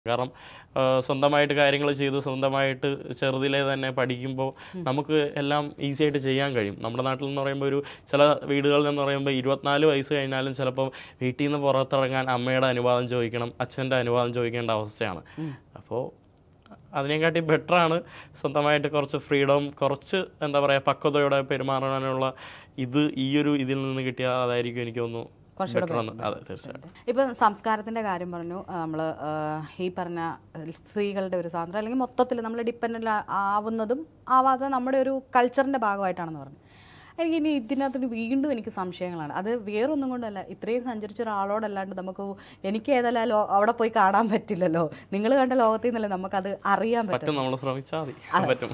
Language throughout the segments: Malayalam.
കാരണം ആ, സ്വന്തമായിട്ട് കാര്യങ്ങൾ ചെയ്ത് സ്വന്തമായിട്ട് ചെറുതിലെ തന്നെ പഠിക്കുമ്പോൾ നമുക്ക് എല്ലാം ഈസി ആയിട്ട് ചെയ്യാൻ കഴിയും നമ്മുടെ നാട്ടിൽ എന്ന് പറയുമ്പോൾ ഒരു ചില വീടുകളിൽ എന്ന് പറയുമ്പോൾ ഇരുപത്തിനാല് വയസ്സ് കഴിഞ്ഞാലും ചിലപ്പോൾ വീട്ടിൽ നിന്ന് പുറത്തിറങ്ങാൻ അമ്മയുടെ അനുവാദം ചോദിക്കണം അച്ഛൻ്റെ അനുവാദം ചോദിക്കേണ്ട അവസ്ഥയാണ് അപ്പോൾ അതിനെക്കാട്ടി ബെറ്ററാണ് സ്വന്തമായിട്ട് കുറച്ച് ഫ്രീഡം കുറച്ച് എന്താ പറയുക പക്വതയോടെ പെരുമാറാനുള്ള ഇത് ഈ ഒരു ഇതിൽ നിന്ന് കിട്ടിയാൽ അതായിരിക്കും എനിക്ക് തോന്നുന്നു ബെറ്റർ എന്ന് അതെ തീർച്ചയായിട്ടും ഇപ്പം സംസ്കാരത്തിന്റെ കാര്യം പറഞ്ഞു നമ്മൾ ഈ പറഞ്ഞ സ്ത്രീകളുടെ ഒരു സ്വാതന്ത്ര്യം അല്ലെങ്കിൽ മൊത്തത്തിൽ നമ്മൾ ഡിപ്പെൻഡൻ്റ് ആവുന്നതും ആവാതെ നമ്മുടെ ഒരു കൾച്ചറിന്റെ ഭാഗമായിട്ടാണെന്ന് പറഞ്ഞു എനിക്ക് ഇനി ഇതിനകത്ത് വീണ്ടും എനിക്ക് സംശയങ്ങളാണ് അത് വേറൊന്നും കൊണ്ടല്ല ഇത്രയും സഞ്ചരിച്ച ഒരാളോടല്ലാണ്ട് നമുക്ക് എനിക്ക് ഏതല്ല ലോ അവിടെ പോയി കാണാൻ പറ്റില്ലല്ലോ നിങ്ങൾ കണ്ട ലോകത്തിൽ നിന്നല്ലേ നമുക്കത് അറിയാൻ പറ്റും പറ്റും നമ്മൾ ശ്രമിച്ചാൽ മതി പറ്റും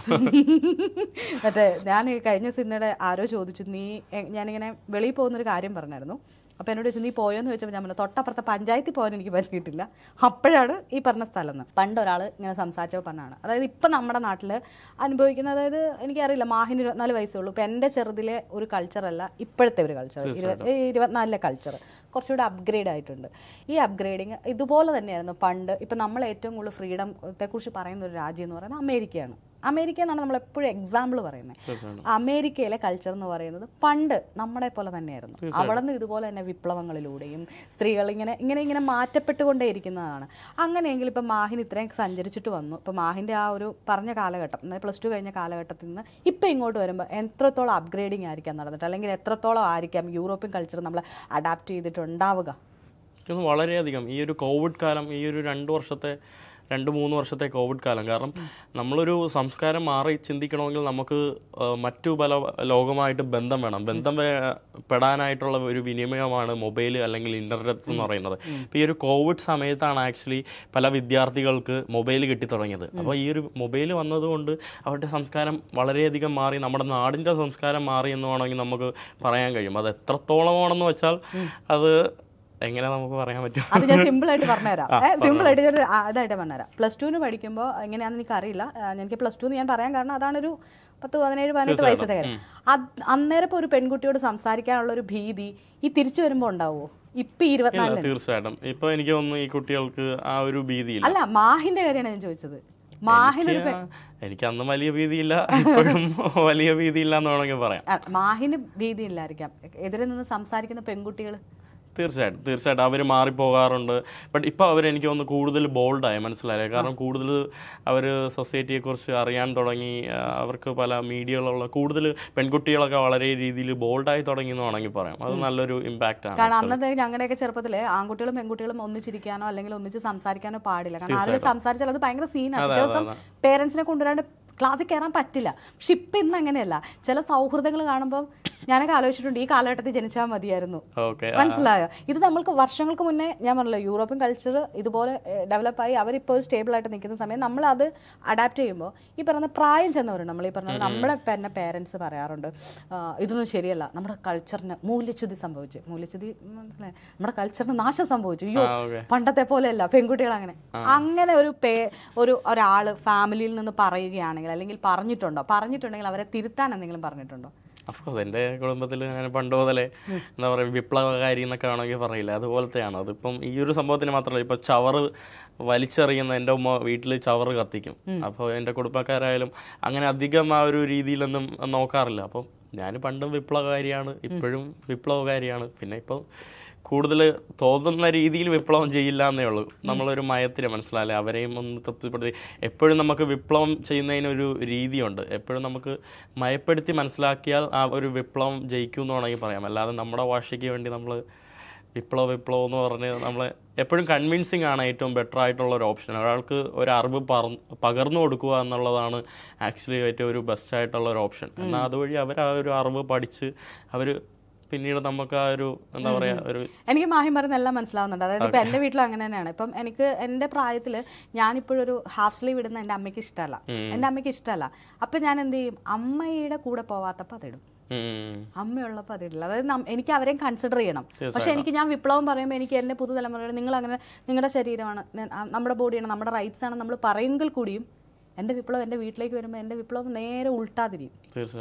മറ്റേ ഞാൻ ഈ കഴിഞ്ഞ സിനിമയുടെ ആരോ ചോദിച്ചു നീ എ- ഞാനിങ്ങനെ വെളിയിൽ പോകുന്നൊരു കാര്യം പറഞ്ഞായിരുന്നു അപ്പോൾ എന്നോട് ചോദിച്ചു നീ പോയോന്ന് ചോദിച്ചപ്പോൾ ഞാൻ പറഞ്ഞു തൊട്ടപ്പുറത്തെ പഞ്ചായത്തിൽ പോകാൻ എനിക്ക് പറ്റിയിട്ടില്ല അപ്പോഴാണ് ഈ പറഞ്ഞ സ്ഥലം എന്ന് പണ്ട് ഒരാൾ ഇങ്ങനെ സംസാരിച്ചപ്പോൾ പറഞ്ഞാണ് അതായത് ഇപ്പം നമ്മുടെ നാട്ടിൽ അനുഭവിക്കുന്ന അതായത് എനിക്കറിയില്ല മാഹിന് ഇരുപത്തിനാല് വയസ്സേ ഉള്ളൂ ഇപ്പം എൻ്റെ ചെറുതിലെ ഒരു കൾച്ചറല്ല ഇപ്പോഴത്തെ ഒരു കൾച്ചർ ഇരുപത്തിനാലിലെ കൾച്ചർ കുറച്ചുകൂടെ അപ്ഗ്രേഡ് ആയിട്ടുണ്ട് ഈ അപ്ഗ്രേഡിങ് ഇതുപോലെ തന്നെയായിരുന്നു പണ്ട് ഇപ്പം നമ്മൾ ഏറ്റവും കൂടുതൽ ഫ്രീഡത്തെക്കുറിച്ച് പറയുന്ന ഒരു രാജ്യം എന്ന് പറയുന്നത് അമേരിക്കയാണ് അമേരിക്ക എന്നാണ് നമ്മൾ എപ്പോഴും എക്സാമ്പിൾ പറയുന്നത് തീർച്ചയായിട്ടും അമേരിക്കയിലെ കൾച്ചർ എന്ന് പറയുന്നത് പണ്ട് നമ്മളെ പോലെ തന്നെയായിരുന്നു അവിടെ നിന്ന് ഇതുപോലെ തന്നെ വിപ്ലവങ്ങളിലൂടെയും സ്ത്രീകൾ ഇങ്ങനെ ഇങ്ങനെ ഇങ്ങനെ മാറ്റപ്പെട്ടുകൊണ്ടേ ഇരിക്കുന്നതാണ് അങ്ങനെയെങ്കിൽ ഇപ്പം മാഹിൻ ഇത്രയും സഞ്ചരിച്ചിട്ട് വന്നു ഇപ്പം മാഹിൻ്റെ ആ ഒരു പറഞ്ഞ കാലഘട്ടം അതായത് പ്ലസ് ടു കഴിഞ്ഞ കാലഘട്ടത്തിൽ നിന്ന് ഇപ്പം ഇങ്ങോട്ട് വരുമ്പോൾ എത്രത്തോളം അപ്ഗ്രേഡിങ് ആയിരിക്കാം നടന്നിട്ട് അല്ലെങ്കിൽ എത്രത്തോളം ആയിരിക്കാം യൂറോപ്യൻ കൾച്ചർ നമ്മൾ അഡാപ്റ്റ് ചെയ്തിട്ടുണ്ടാവുക എനിക്കൊന്ന് വളരെയധികം ഈ ഒരു കോവിഡ് കാലം ഈ ഒരു രണ്ട് വർഷത്തെ രണ്ട് മൂന്ന് വർഷത്തെ കോവിഡ് കാലം കാരണം നമ്മളൊരു സംസ്കാരം മാറി ചിന്തിക്കണമെങ്കിൽ നമുക്ക് ആ, മറ്റു പല ലോകമായിട്ട് ബന്ധം വേണം ബന്ധം വേ- പെടാനായിട്ടുള്ള ഒരു വിനിമയമാണ് മൊബൈൽ അല്ലെങ്കിൽ ഇൻ്റർനെറ്റ് എന്ന് പറയുന്നത് ഇപ്പോൾ ഈ ഒരു കോവിഡ് സമയത്താണ് ആക്ച്വലി പല വിദ്യാർത്ഥികൾക്ക് മൊബൈൽ കിട്ടി തുടങ്ങിയത് അപ്പോൾ ഈ ഒരു മൊബൈൽ വന്നതുകൊണ്ട് അവരുടെ സംസ്കാരം വളരെയധികം മാറി നമ്മുടെ നാടിൻ്റെ സംസ്കാരം മാറി എന്ന് വേണമെങ്കിൽ നമുക്ക് പറയാൻ കഴിയും അത് എത്രത്തോളമാണെന്ന് വെച്ചാൽ അത് എങ്ങനെ നമുക്ക് പറയാൻ പറ്റും അത് ഞാൻ സിമ്പിൾ ആയിട്ട് പറഞ്ഞുതരാം സിമ്പിൾ ആയിട്ട് ഞാൻ ആ, ഇതായിട്ട് പറഞ്ഞുതരാം പ്ലസ് ടുവിന് പഠിക്കുമ്പോൾ എങ്ങനെയാണെന്ന് എനിക്ക് അറിയില്ല ആ, എനിക്ക് പ്ലസ് ടു ഞാൻ പറയാൻ കാരണം അതാണൊരു പത്ത് പതിനേഴ് പതിനെട്ട് വയസ്സത്തെ കാര്യം അത് അന്നേരം ഇപ്പോൾ ഒരു പെൺകുട്ടിയോട് സംസാരിക്കാനുള്ള ഒരു ഭീതി ഈ തിരിച്ചു വരുമ്പോൾ ഉണ്ടാവുമോ ഇപ്പൊ ഈ ഇരുപത്തിനാലിന് തീർച്ചയായിട്ടും ഇപ്പൊ എനിക്ക് തോന്നുന്നു ഈ കുട്ടികൾക്ക് ആ ഒരു ഭീതിയില്ല അല്ല മാഹിന്റെ കാര്യമാണ് ഞാൻ ചോദിച്ചത് മാഹിന് എനിക്ക് എനിക്ക് അന്ന് വലിയ ഭീതിയില്ല ഇപ്പോഴും വലിയ ഭീതിയില്ല എന്ന് വേണമെങ്കിൽ പറയാം ആ, മാഹിന് ഭീതി ഇല്ലായിരിക്കാം എതിരെ നിന്ന് സംസാരിക്കുന്ന പെൺകുട്ടികൾ തീർച്ചയായിട്ടും തീർച്ചയായിട്ടും അവർ മാറിപ്പോകാറുണ്ട് ബട്ട് ഇപ്പോൾ അവർ എനിക്ക് തോന്നുന്നു കൂടുതൽ ബോൾഡായി മനസ്സിലായില്ലേ കാരണം കൂടുതൽ അവർ സൊസൈറ്റിയെക്കുറിച്ച് അറിയാൻ തുടങ്ങി ആ, അവർക്ക് പല മീഡിയകളുള്ള കൂടുതൽ പെൺകുട്ടികളൊക്കെ വളരെ രീതിയിൽ ബോൾഡായി തുടങ്ങി എന്ന് വേണമെങ്കിൽ പറയാം അത് നല്ലൊരു ഇമ്പാക്റ്റ് ആണ് കാരണം അന്നത്തെ ഞങ്ങളുടെയൊക്കെ ചെറുപ്പത്തില് ആൺകുട്ടികളും പെൺകുട്ടികളും ഒന്നിച്ചിരിക്കാനോ അല്ലെങ്കിൽ ഒന്നിച്ച് സംസാരിക്കാനോ പാടില്ല കാരണം ആരും സംസാരിച്ചാൽ അത് ഭയങ്കര സീനാണ് പിറ്റേ ദിവസം പേരൻസിനെ കൊണ്ടുവരാണ്ട് ക്ലാസ്സിൽ കയറാൻ പറ്റില്ല പക്ഷെ ഇപ്പം ഇന്ന് അങ്ങനെയല്ല ചില സൗഹൃദങ്ങൾ കാണുമ്പോൾ ഞാനൊക്കെ ആലോചിച്ചിട്ടുണ്ട് ഈ കാലഘട്ടത്തിൽ ജനിച്ചാൽ മതിയായിരുന്നു ഓക്കെ മനസ്സിലായോ ഇത് നമ്മൾക്ക് വർഷങ്ങൾക്ക് മുന്നേ ഞാൻ പറഞ്ഞല്ലോ യൂറോപ്യൻ കൾച്ചർ ഇതുപോലെ ഡെവലപ്പായി അവരിപ്പോൾ സ്റ്റേബിൾ ആയിട്ട് നിൽക്കുന്ന സമയം നമ്മൾ അത് അഡാപ്റ്റ് ചെയ്യുമ്പോൾ ഈ പറയുന്ന പ്രായം ചെന്നവരുണ്ട് നമ്മൾ ഈ പറഞ്ഞ പോലെ നമ്മുടെ തന്നെ പേരൻസ് പറയാറുണ്ട് "ആ, ഇതൊന്നും ശരിയല്ല നമ്മുടെ കൾച്ചറിന് മൂല്യച്യുതി സംഭവിച്ചു മൂല്യച്യുതി മനസ്സിലായി നമ്മുടെ കൾച്ചറിന് നാശം സംഭവിച്ചു അയ്യോ ആ ഓക്കെ പണ്ടത്തെ പോലെയല്ല പെൺകുട്ടികൾ അങ്ങനെ അങ്ങനെ ഒരു പേ ഒരു ഒരാൾ ഫാമിലിയിൽ നിന്ന് പറയുകയാണെങ്കിൽ അല്ലെങ്കിൽ പറഞ്ഞിട്ടുണ്ടോ പറഞ്ഞിട്ടുണ്ടെങ്കിൽ അവരെ തിരുത്താൻ എന്തെങ്കിലും പറഞ്ഞിട്ടുണ്ടോ അഫ്കോഴ്സ് എൻ്റെ കുടുംബത്തിൽ ഞാൻ പണ്ട് മുതലേ എന്താ പറയുക വിപ്ലവകാരി എന്നൊക്കെ ആണെങ്കിൽ പറയില്ല അതുപോലത്തെയാണ് അതിപ്പം ഈ ഒരു സംഭവത്തിന് മാത്രമല്ല ഇപ്പോൾ ചവറ് വലിച്ചെറിയുന്ന എൻ്റെ ഉമ്മ വീട്ടിൽ ചവറ് കത്തിക്കും അപ്പോൾ എൻ്റെ കുടുംബക്കാരായാലും അങ്ങനെ അധികം ആ ഒരു രീതിയിലൊന്നും നോക്കാറില്ല അപ്പം ഞാൻ പണ്ടും വിപ്ലവകാരിയാണ് ഇപ്പോഴും വിപ്ലവകാരിയാണ് പിന്നെ ഇപ്പോൾ കൂടുതൽ തോന്നുന്ന രീതിയിൽ വിപ്ലവം ചെയ്യില്ല എന്നേ ഉള്ളൂ നമ്മളൊരു മയത്തിന് മനസ്സിലാവില്ലേ അവരെയും ഒന്ന് തൃപ്തിപ്പെടുത്തി എപ്പോഴും നമുക്ക് വിപ്ലവം ചെയ്യുന്നതിനൊരു രീതിയുണ്ട് എപ്പോഴും നമുക്ക് മയപ്പെടുത്തി മനസ്സിലാക്കിയാൽ ആ ഒരു വിപ്ലവം ജയിക്കും എന്ന് വേണമെങ്കിൽ പറയാം അല്ലാതെ നമ്മുടെ വാശിക്ക് വേണ്ടി നമ്മൾ വിപ്ലവ വിപ്ലവം എന്ന് പറഞ്ഞ് നമ്മൾ എപ്പോഴും കൺവിൻസിങ് ആണ് ഏറ്റവും ബെറ്റർ ആയിട്ടുള്ള ഒരു ഓപ്ഷൻ ഒരാൾക്ക് ഒരു അറിവ് പറ- പകർന്നു കൊടുക്കുക എന്നുള്ളതാണ് ആക്ച്വലി ഏറ്റവും ഒരു ബെസ്റ്റ് ആയിട്ടുള്ള ഒരു ഓപ്ഷൻ എന്നാൽ അതുവഴി അവർ ആ ഒരു അറിവ് പഠിച്ച് അവർ പിന്നീട് നമുക്ക് ആ ഒരു എന്താ പറയാ ഒരു എനിക്ക് മാഹിം പറയുന്ന എല്ലാം മനസ്സിലാവുന്നുണ്ട് അതായത് ഇപ്പം എൻ്റെ വീട്ടിലും അങ്ങനെ തന്നെയാണ് ഇപ്പം എനിക്ക് എൻ്റെ പ്രായത്തിൽ ഞാനിപ്പോഴൊരു ഹാഫ് സ്ലീവ് ഇടുന്ന എൻ്റെ അമ്മയ്ക്ക് ഇഷ്ടമല്ല എൻ്റെ അമ്മയ്ക്ക് ഇഷ്ടമല്ല അപ്പം ഞാൻ എന്ത് ചെയ്യും അമ്മയുടെ കൂടെ പോവാത്തപ്പോൾ അതിടും ഉം, അമ്മയുള്ളപ്പോൾ അതിടില്ല അതായത് നം- എനിക്ക് അവരെയും കൺസിഡർ ചെയ്യണം പക്ഷെ എനിക്ക് ഞാൻ വിപ്ലവം പറയുമ്പോൾ എനിക്ക് എൻ്റെ പുതുതലമുറയുടെ നിങ്ങൾ അങ്ങനെ നിങ്ങളുടെ ശരീരമാണ് ന- ആ, നമ്മുടെ ബോഡിയാണ് നമ്മുടെ റൈറ്റ്സ് ആണ് നമ്മൾ പറയുമെങ്കിൽ കൂടിയും എൻ്റെ വിപ്ലവം എൻ്റെ വീട്ടിലേക്ക് വരുമ്പോൾ എൻ്റെ വിപ്ലവം നേരെ ഉൾട്ടാതിരിക്കും തീർച്ചയായിട്ടും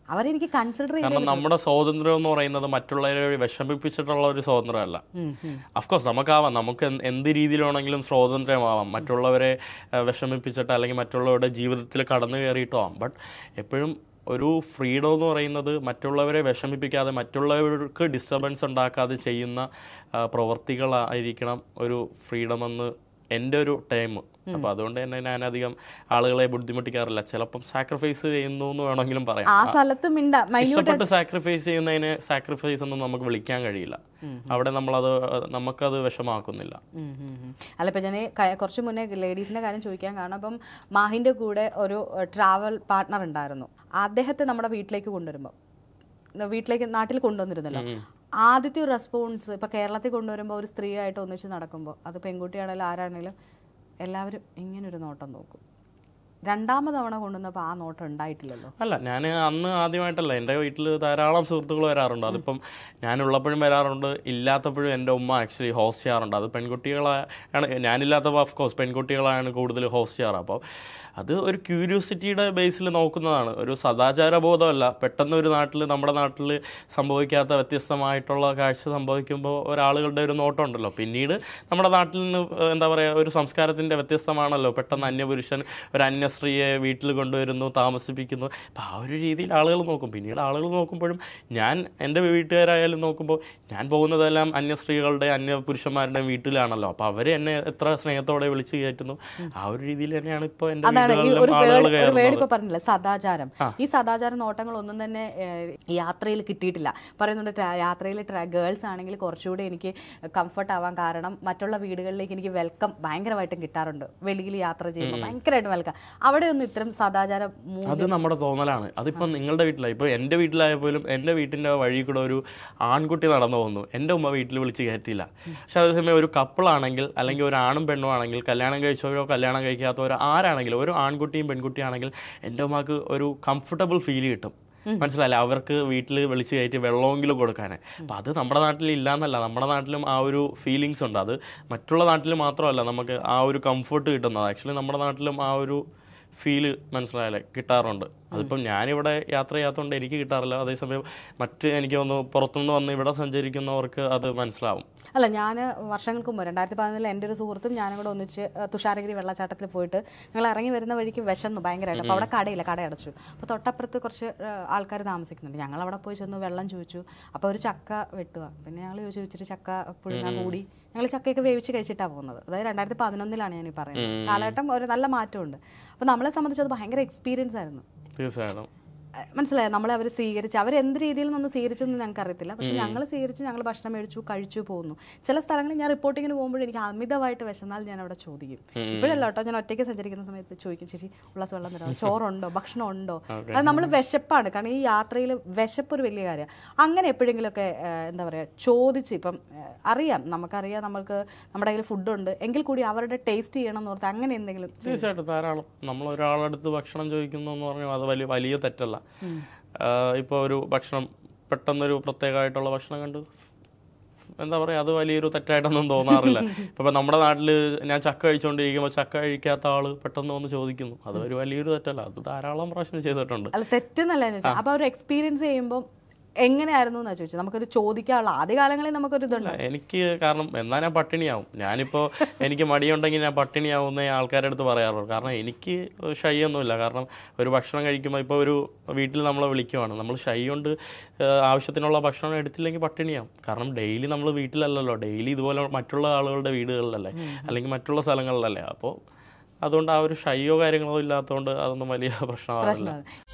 അവരെനിക്ക് കൺസിഡർ ചെയ്ത് കാരണം നമ്മുടെ സ്വാതന്ത്ര്യം എന്ന് പറയുന്നത് മറ്റുള്ളവരെ വിഷമിപ്പിച്ചിട്ടുള്ള ഒരു സ്വാതന്ത്ര്യമല്ല അഫ്കോഴ്സ് നമുക്കാവാം നമുക്ക് എന്ത് എന്ത് രീതിയിലാണെങ്കിലും സ്വാതന്ത്ര്യമാവാം മറ്റുള്ളവരെ ആ, വിഷമിപ്പിച്ചിട്ട് അല്ലെങ്കിൽ മറ്റുള്ളവരുടെ ജീവിതത്തിൽ കടന്നു കയറിയിട്ടോ ആവാം ബട്ട് എപ്പോഴും ഒരു ഫ്രീഡം എന്ന് പറയുന്നത് മറ്റുള്ളവരെ വിഷമിപ്പിക്കാതെ മറ്റുള്ളവർക്ക് ഡിസ്റ്റർബൻസ് ഉണ്ടാക്കാതെ ചെയ്യുന്ന ആ, പ്രവർത്തികളായിരിക്കണം ഒരു ഫ്രീഡം എന്ന് എൻ്റെ ഒരു ടൈം അപ്പോൾ അതുകൊണ്ട് തന്നെ ഞാൻ അധികം ആളുകളെ ബുദ്ധിമുട്ടിക്കാറില്ല ചിലപ്പം സാക്രിഫൈസ് ചെയ്യുന്നു എന്ന് വേണമെങ്കിലും പറയാം ആ സ്ഥലത്ത് മിണ്ട മൈന്യൂട്ട് ഇഷ്ടപ്പെട്ട് സാക്രിഫൈസ് ചെയ്യുന്നതിന് സാക്രിഫൈസ് ഒന്നും നമുക്ക് വിളിക്കാൻ കഴിയില്ല അവിടെ നമ്മളത് നമുക്കത് വിഷമാക്കുന്നില്ല ഉം ഉം ഉം. അല്ല ഇപ്പം ഞാൻ കുറച്ച് മുന്നേ ലേഡീസിൻ്റെ കാര്യം ചോദിക്കാൻ കാരണം അപ്പം മാഹിൻ്റെ കൂടെ ഒരു ട്രാവൽ പാർട്ട്ണർ ഉണ്ടായിരുന്നു അദ്ദേഹത്തെ നമ്മുടെ വീട്ടിലേക്ക് കൊണ്ടുവരുമ്പോൾ വീട്ടിലേക്ക് നാട്ടിൽ കൊണ്ടുവന്നിരുന്നല്ലോ ആദ്യത്തെ ഒരു റെസ്പോൺസ് ഇപ്പം കേരളത്തിൽ കൊണ്ടുവരുമ്പോൾ ഒരു സ്ത്രീയായിട്ട് ഒന്നിച്ച് നടക്കുമ്പോൾ അത് പെൺകുട്ടിയാണെങ്കിലും ആരാണെങ്കിലും എല്ലാവരും ഇങ്ങനെ ഒരു നോട്ടം നോക്കും രണ്ടാമത് തവണ കൊണ്ടുവന്നപ്പോൾ ആ നോട്ടം ഉണ്ടായിട്ടില്ലല്ലോ അല്ല ഞാൻ അന്ന് ആദ്യമായിട്ടല്ല എൻ്റെ വീട്ടിൽ ധാരാളം സുഹൃത്തുക്കൾ വരാറുണ്ട് അതിപ്പം ഞാനുള്ളപ്പോഴും വരാറുണ്ട് ഇല്ലാത്തപ്പോഴും എൻ്റെ ഉമ്മ ആക്ച്വലി ഹോസ്റ്റ് ചെയ്യാറുണ്ട് അത് പെൺകുട്ടികളാണ് ഞാനില്ലാത്തപ്പോൾ ഓഫ് കോഴ്സ് പെൺകുട്ടികളാണ് കൂടുതൽ ഹോസ്റ്റ് ചെയ്യാറ് അപ്പോൾ അത് ഒരു ക്യൂരിയോസിറ്റിയുടെ ബേസിൽ നോക്കുന്നതാണ് ഒരു സദാചാര ബോധമല്ല പെട്ടെന്ന് ഒരു നാട്ടിൽ നമ്മുടെ നാട്ടിൽ സംഭവിക്കാത്ത വ്യത്യസ്തമായിട്ടുള്ള കാഴ്ച സംഭവിക്കുമ്പോൾ ഒരാളുകളുടെ ഒരു നോട്ടം ഉണ്ടല്ലോ പിന്നീട് നമ്മുടെ നാട്ടിൽ നിന്ന് ഏഹ്, എന്താ പറയുക ഒരു സംസ്കാരത്തിൻ്റെ വ്യത്യസ്തമാണല്ലോ പെട്ടെന്ന് അന്യപുരുഷൻ ഒരു അന്യസ്ത്രീയെ വീട്ടിൽ കൊണ്ടുവരുന്നു താമസിപ്പിക്കുന്നു അപ്പം ആ ഒരു രീതിയിൽ ആളുകൾ നോക്കും പിന്നീട് ആളുകൾ നോക്കുമ്പോഴും ഞാൻ എൻ്റെ വീട്ടുകാരായാലും നോക്കുമ്പോൾ ഞാൻ പോകുന്നതെല്ലാം അന്യസ്ത്രീകളുടെ അന്യ പുരുഷന്മാരുടെ വീട്ടിലാണല്ലോ അപ്പോൾ അവർ എന്നെ എത്ര സ്നേഹത്തോടെ വിളിച്ച് കയറ്റുന്നു ആ ഒരു രീതിയിൽ തന്നെയാണ് ഇപ്പോൾ എൻ്റെ അതാണ് ഈ ഒരു വീടുകളിലും ആളുകൾ വേർഡ് ഒരു വേർഡ് കയറുന്നത് ഇപ്പൊ പറഞ്ഞില്ലേ സദാചാരം ഈ സദാചാര നോട്ടങ്ങൾ ഒന്നും തന്നെ ഏഹ്, യാത്രയിൽ കിട്ടിയിട്ടില്ല പറയുന്നുണ്ട് ട്രാ- യാത്രയിൽ ഗേൾസ് ആണെങ്കിൽ കുറച്ചുകൂടി എനിക്ക് കംഫർട്ട് ആവാൻ കാരണം മറ്റുള്ള വീടുകളിലേക്ക് എനിക്ക് വെൽക്കം ഭയങ്കരമായിട്ടും കിട്ടാറുണ്ട് വെളിയിൽ യാത്ര ചെയ്യുമ്പോൾ ഭയങ്കരമായിട്ട് വെൽക്കം അവിടെ ഒന്നും ഇത്തരം സദാചാരം മൂ- അത് നമ്മുടെ തോന്നലാണ് അതിപ്പം നിങ്ങളുടെ വീട്ടിലായി ഇപ്പോൾ എൻ്റെ വീട്ടിലായ പോലും എൻ്റെ വീട്ടിൻ്റെ വഴി കൂടെ ഒരു ആൺകുട്ടി നടന്നു പോകുന്നു എൻ്റെ ഉമ്മ വീട്ടിൽ വിളിച്ച് കയറ്റില്ല പക്ഷെ അതേസമയം ഒരു കപ്പിളാണെങ്കിൽ അല്ലെങ്കിൽ ഒരു ആണും പെണ്ണും ആണെങ്കിൽ കല്യാണം കഴിച്ചവരോ കല്യാണം കഴിക്കാത്തവരോ ആരാണെങ്കിലും ഒരു ആൺകുട്ടിയും പെൺകുട്ടിയാണെങ്കിൽ എൻ്റെ ഉമ്മക്ക് ഒരു കംഫർട്ടബിൾ ഫീൽ കിട്ടും മനസ്സിലായില്ല അവർക്ക് വീട്ടിൽ വിളിച്ച് കയറ്റി വെള്ളമെങ്കിലും കൊടുക്കാൻ അപ്പം അത് നമ്മുടെ നാട്ടിൽ ഇല്ലാന്നല്ല നമ്മുടെ നാട്ടിലും ആ ഒരു ഫീലിങ്സ് ഉണ്ട് അത് മറ്റുള്ള നാട്ടിൽ മാത്രമല്ല നമുക്ക് ആ ഒരു കംഫർട്ട് കിട്ടുന്നത് ആക്ച്വലി നമ്മുടെ നാട്ടിലും ആ ഒരു ഫീല് മനസ്സിലായാലേ കിട്ടാറുണ്ട് അതിപ്പം ഞാനിവിടെ യാത്ര ചെയ്യാത്തതുകൊണ്ട് എനിക്ക് കിട്ടാറില്ല അതേസമയം മറ്റ് എനിക്ക് ഒന്ന് പുറത്തുനിന്ന് വന്ന് ഇവിടെ സഞ്ചരിക്കുന്നവർക്ക് അത് മനസ്സിലാവും അല്ല ഞാൻ വർഷങ്ങൾക്ക് മുമ്പ് രണ്ടായിരത്തി പതിനൊന്നിൽ എൻ്റെ ഒരു സുഹൃത്തും ഞാനും കൂടെ ഒന്നിച്ച് ഏഹ്, തുഷാരഗിരി വെള്ളച്ചാട്ടത്തിൽ പോയിട്ട് ഞങ്ങൾ ഇറങ്ങി വരുന്ന വഴിക്ക് വിശന്നു ഭയങ്കരമായിട്ട് അപ്പോൾ അവിടെ കടയില്ല കട അടച്ചു അപ്പോൾ തൊട്ടപ്പുറത്ത് കുറച്ച് ആൾക്കാർ താമസിക്കുന്നുണ്ട് ഞങ്ങൾ അവിടെ പോയി ചെന്ന് വെള്ളം ചോദിച്ചു അപ്പോൾ ഒരു ചക്ക വെട്ടുക പിന്നെ ഞങ്ങൾ ചോദിച്ചു ഇച്ചിരി ചക്ക പുഴുങ്ങാൻ കൂടി ഞങ്ങൾ ചക്കയൊക്കെ വേവിച്ച് കഴിച്ചിട്ടാണ് പോകുന്നത് അതായത് രണ്ടായിരത്തി പതിനൊന്നിലാണ് ഞാൻ ഈ പറയുന്നത് കാലഘട്ടം ഒരു നല്ല മാറ്റമുണ്ട് അപ്പോൾ നമ്മളെ സംബന്ധിച്ച് അത് ഭയങ്കര എക്സ്പീരിയൻസ് ആയിരുന്നു തീർച്ചയായിട്ടും അഹ് മനസ്സിലായോ നമ്മളെ അവർ സ്വീകരിച്ച് അവർ എന്ത് രീതിയിൽ നിന്ന് സ്വീകരിച്ചെന്ന് ഞങ്ങൾക്ക് അറിയത്തില്ല പക്ഷെ ഞങ്ങൾ സ്വീകരിച്ച് ഞങ്ങൾ ഭക്ഷണം മേടിച്ചു കഴിച്ചു പോകുന്നു ചില സ്ഥലങ്ങളിൽ ഞാൻ റിപ്പോർട്ടിങ്ങിന് പോകുമ്പോൾ എനിക്ക് അമിതമായിട്ട് വിശന്നാൽ ഞാൻ അവിടെ ചോദിക്കും ഇപ്പോഴല്ല കേട്ടോ ഞാൻ ഒറ്റയ്ക്ക് സഞ്ചരിക്കുന്ന സമയത്ത് ചോദിക്കും ചേച്ചി ഉള്ളസ് വെള്ളം തരാമോ ചോറുണ്ടോ ഭക്ഷണം ഉണ്ടോ അത് നമ്മൾ വിശപ്പാണ് കാരണം ഈ യാത്രയിൽ വിശപ്പ് ഒരു വലിയ കാര്യമാണ് അങ്ങനെ എപ്പോഴെങ്കിലുമൊക്കെ ആഹ്, എന്താ പറയുക ചോദിച്ച് ഇപ്പം ആഹ്, അറിയാം നമുക്കറിയാം നമ്മൾക്ക് നമ്മുടെ കയ്യിൽ ഫുഡുണ്ട് എങ്കിൽ കൂടി അവരുടെ ടേസ്റ്റ് ചെയ്യണം എന്ന് ഓർത്ത് അങ്ങനെ എന്തെങ്കിലും തീർച്ചയായിട്ടും ധാരാളം നമ്മൾ ഒരാളടുത്ത് ഭക്ഷണം ചോദിക്കുന്നു എന്ന് പറഞ്ഞാൽ അത് വലിയ വലിയ തെറ്റല്ല ഇപ്പോൾ ഒരു ഭക്ഷണം പെട്ടെന്നൊരു പ്രത്യേകമായിട്ടുള്ള ഭക്ഷണം കണ്ട് എന്താ പറയുക അത് വലിയൊരു തെറ്റായിട്ടൊന്നും തോന്നാറില്ല ഇപ്പം നമ്മുടെ നാട്ടിൽ ഞാൻ ചക്ക കഴിച്ചുകൊണ്ടിരിക്കുമ്പോൾ ചക്ക കഴിക്കാത്ത ആൾ പെട്ടെന്ന് വന്ന് ചോദിക്കുന്നു അത് ഒരു വലിയൊരു തെറ്റല്ല അത് ധാരാളം പ്രാവശ്യം ചെയ്തിട്ടുണ്ട് അല്ല തെറ്റെന്നല്ല ഞാൻ ചോദിച്ചത്. അപ്പൊ അവർ എക്സ്പീരിയൻസ് ചെയ്യുമ്പോൾ എങ്ങനെയായിരുന്നു എന്നാ ചോദിച്ചത് നമുക്കൊരു ചോദിക്കാനുള്ള ആദ്യ കാലങ്ങളിൽ നമുക്കൊരു ഇതുണ്ട് അല്ല, എനിക്ക് കാരണം എന്നാ ഞാൻ പട്ടിണിയാവും ഞാനിപ്പോൾ എനിക്ക് മടിയുണ്ടെങ്കിൽ ഞാൻ പട്ടിണിയാവുന്ന ആൾക്കാരുടെ അടുത്ത് പറയാറുള്ളൂ കാരണം എനിക്ക് ഷൈ ഒന്നുമില്ല കാരണം ഒരു ഭക്ഷണം കഴിക്കുമ്പോൾ ഇപ്പോൾ ഒരു വീട്ടിൽ നമ്മളെ വിളിക്കുവാണ് നമ്മൾ ഷൈ കൊണ്ട് ഏഹ്, ആവശ്യത്തിനുള്ള ഭക്ഷണം എടുത്തില്ലെങ്കിൽ പട്ടിണിയാവും കാരണം ഡെയിലി നമ്മൾ വീട്ടിലല്ലല്ലോ ഡെയിലി ഇതുപോലെ മറ്റുള്ള ആളുകളുടെ വീടുകളിലല്ലേ അല്ലെങ്കിൽ മറ്റുള്ള സ്ഥലങ്ങളിലല്ലേ അപ്പോൾ അതുകൊണ്ട് ആ ഒരു ഷൈയോ കാര്യങ്ങളോ ഇല്ലാത്തതുകൊണ്ട് അതൊന്നും വലിയ പ്രശ്നമാവില്ല പ്രശ്നമാണ്